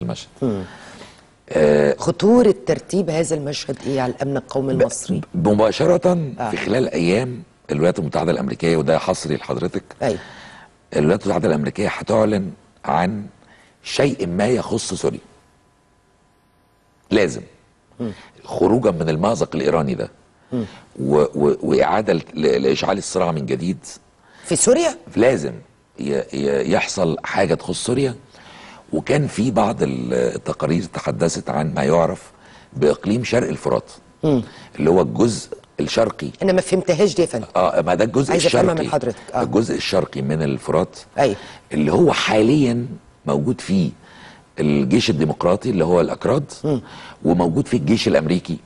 المشهد آه خطورة ترتيب هذا المشهد ايه على الامن القومي المصري مباشره آه. في خلال ايام الولايات المتحده الامريكيه وده حصري لحضرتك ايوه الولايات المتحده الامريكيه هتعلن عن شيء ما يخص سوريا لازم خروجا من المأزق الايراني ده و و واعاده ل- لاشعال الصراع من جديد في سوريا لازم ي- ي- يحصل حاجه تخص سوريا وكان في بعض ال- التقارير تحدثت عن ما يعرف باقليم شرق الفرات اللي هو الجزء الشرقي انا ما فهمتهاش دي يا فندم اه ما ده الجزء عايزة أفهمها الشرقي من حضرتك، آه. الجزء الشرقي من الفرات أيوة. اللي هو حاليا موجود فيه الجيش الديمقراطي اللي هو الاكراد وموجود فيه الجيش الامريكي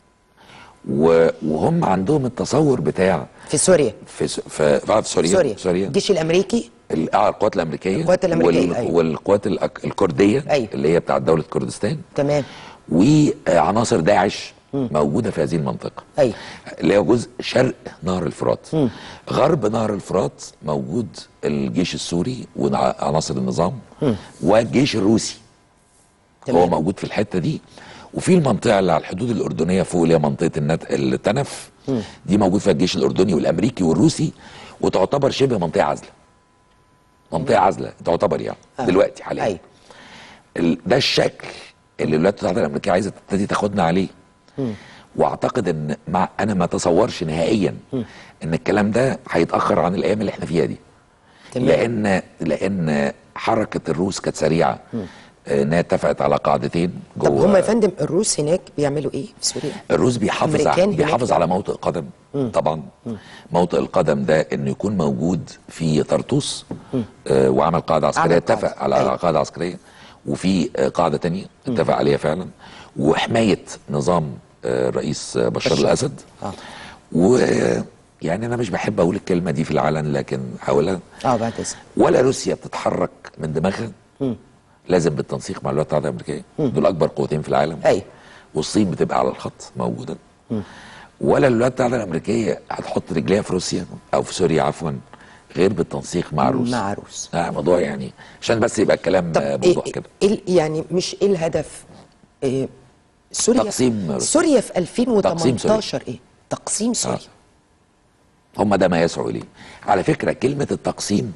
و- وهم عندهم التصور بتاع في سوريا في س- في, في سوريا سوريا سوريا الجيش الامريكي ال- آه، القوات الامريكيه القوات الأمريكية، وال... أيوة. والقوات الأك... الكرديه أيوة. اللي هي بتاعت دوله كردستان تمام وعناصر داعش موجوده في هذه المنطقه أيوة. اللي هو جزء شرق نهر الفرات غرب نهر الفرات موجود الجيش السوري وعناصر النظام والجيش الروسي تمام. هو موجود في الحته دي وفي المنطقه اللي على الحدود الاردنيه فوق اللي هي منطقه النت... التنف دي موجود فيها الجيش الاردني والامريكي والروسي وتعتبر شبه منطقه عازله منطقه عازله تعتبر يعني آه. دلوقتي حاليا ايوه ال- ده الشكل اللي الولايات المتحده الامريكيه عايزه تبتدي تاخدنا عليه واعتقد ان مع انا ما اتصورش نهائيا ان الكلام ده هيتاخر عن الايام اللي احنا فيها دي تمام. لان لان حركه الروس كانت سريعه آه، انها اتفقت على قاعدتين طب جوه هم يا فندم الروس هناك بيعملوا ايه في سوريا الروس بيحافظ أمريكان على هناك بيحافظ يعني؟ على موطئ قدم طبعا موطئ القدم ده انه يكون موجود في طرطوس آه وعمل قاعده عسكريه عمل قاعدة. اتفق على أيوة. قاعده عسكريه وفي آه قاعده تانية اتفق عليها فعلا وحمايه نظام آه الرئيس آه، بشار بشار. الاسد آه. و يعني انا مش بحب اقول الكلمه دي في العلن لكن هقولها اه بعد اذنك ولا روسيا بتتحرك من دماغها لازم بالتنسيق مع الولايات المتحده الامريكيه دول اكبر قوتين في العالم أيوة. والصين بتبقى على الخط موجوده ولا الولايات المتحده الامريكيه هتحط رجليها في روسيا او في سوريا عفوا غير بالتنسيق مع الروس مع الروس. آه موضوع يعني عشان بس يبقى الكلام طب آه، إيه موضوع إيه كده إيه يعني مش ايه الهدف إيه سوريا تقسيم روسيا. سوريا في تقسيم 2018 ايه تقسيم سوريا آه. هم ده ما يسعوا اليه على فكره كلمه التقسيم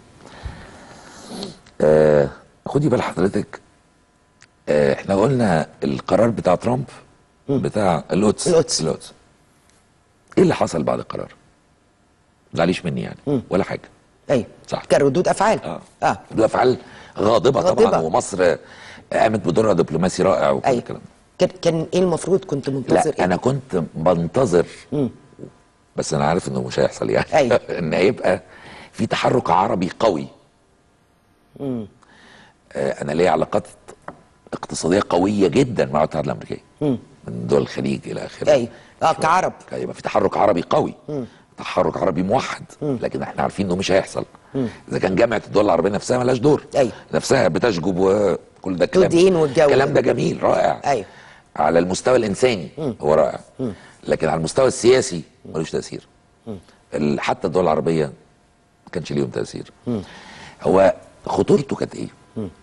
آه خدي بال حضرتك آه احنا قلنا القرار بتاع ترامب بتاع القدس القدس. القدس ايه اللي حصل بعد القرار؟ زعليش مني يعني ولا حاجه ايوه صح. كردود افعال اه اه ده افعال غاضبه, غاضبة. طبعا ومصر قامت بدورها دبلوماسي رائع وكل ايوه الكلام كان كان ايه المفروض كنت منتظر لا ايه انا كنت بنتظر بس انا عارف انه مش هيحصل يعني أيوة. ان هيبقى في تحرك عربي قوي آه انا ليا علاقات اقتصاديه قويه جدا مع الولايات المتحده الامريكيه من دول الخليج الى اخره ايوه اه كعرب هيبقى في تحرك عربي قوي تحرك عربي موحد لكن احنا عارفين انه مش هيحصل اذا كان جامعه الدول العربيه نفسها ملهاش دور أيوة. نفسها بتشجب وكل ده كلام تدين والجو الكلام ده. ده جميل رائع أيوة. على المستوى الانساني هو رائع لكن على المستوى السياسي ملوش تاثير ال- حتى الدول العربيه ما كانش ليهم تاثير هو خطورته كانت ايه؟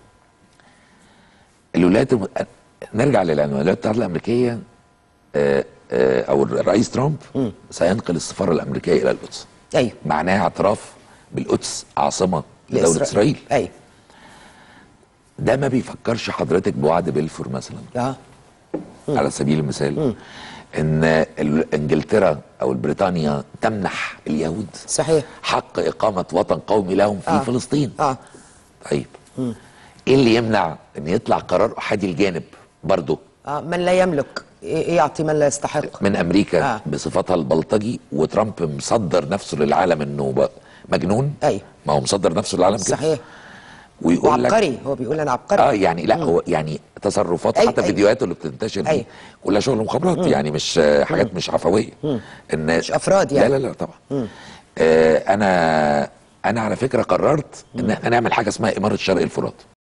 الولايات الم... نرجع للعنوان الولايات المتحده الامريكيه آه، آه، او الرئيس ترامب سينقل السفاره الامريكيه الى القدس ايوه معناها اعتراف بالقدس عاصمه لدوله اسرائيل ايوه ده ما بيفكرش حضرتك بوعد بلفور مثلا اه على سبيل المثال ان ال- انجلترا او بريطانيا تمنح اليهود صحيح حق اقامه وطن قومي لهم في آه. فلسطين اه طيب ايه اللي يمنع ان يطلع قرار احادي الجانب برضه اه من لا يملك إيه يعطي من لا يستحق من امريكا آه. آه. بصفتها البلطجي وترامب مصدر نفسه للعالم انه ب- مجنون أيوة. ما هو مصدر نفسه للعالم كده صحيح ويقول لك وعبقري هو بيقول انا عبقري اه يعني لا هو يعني تصرفاته أيوة، حتى أيوة. فيديوهاته اللي بتنتشر دي أيوة. كلها شغل مخابرات يعني مش آه، حاجات مش عفويه ان مش أفراد يعني. لا لا لا طبعا آه انا انا على فكره قررت ان انا اعمل حاجه اسمها اماره شرق الفرات